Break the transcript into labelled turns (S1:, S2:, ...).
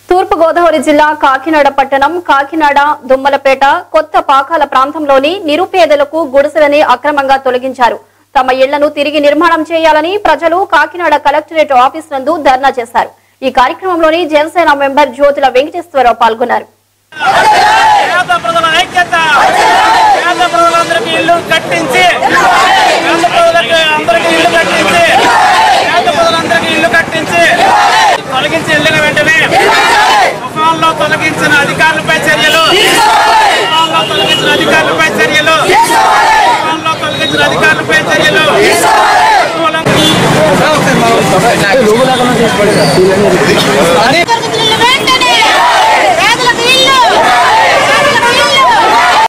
S1: తూర్పు గోదావరి జిల్లా కాకినాడ పట్టణం కాకినాడ దుమ్మలపేట కొత్త పాకాల ప్రాంతంలోని నిరుపేదలకు గుడిసెలని అక్రమంగా తొలగించారు తమ ఇళ్లను తిరిగి నిర్మాణం చేయాలని ప్రజలు కాకినాడ కలెక్టరేట్ ఆఫీస్ నందు ధర్నా చేశారు ఈ కార్యక్రమంలోని జనసేన మెంబర్ జ్యోతుల వెంకటేశ్వరరావు పాల్గొన్నారు
S2: పేద ప్రజల ఐక్యత పేద ప్రజలందరికీ ఇల్లు కట్టించి పేద ప్రజలకు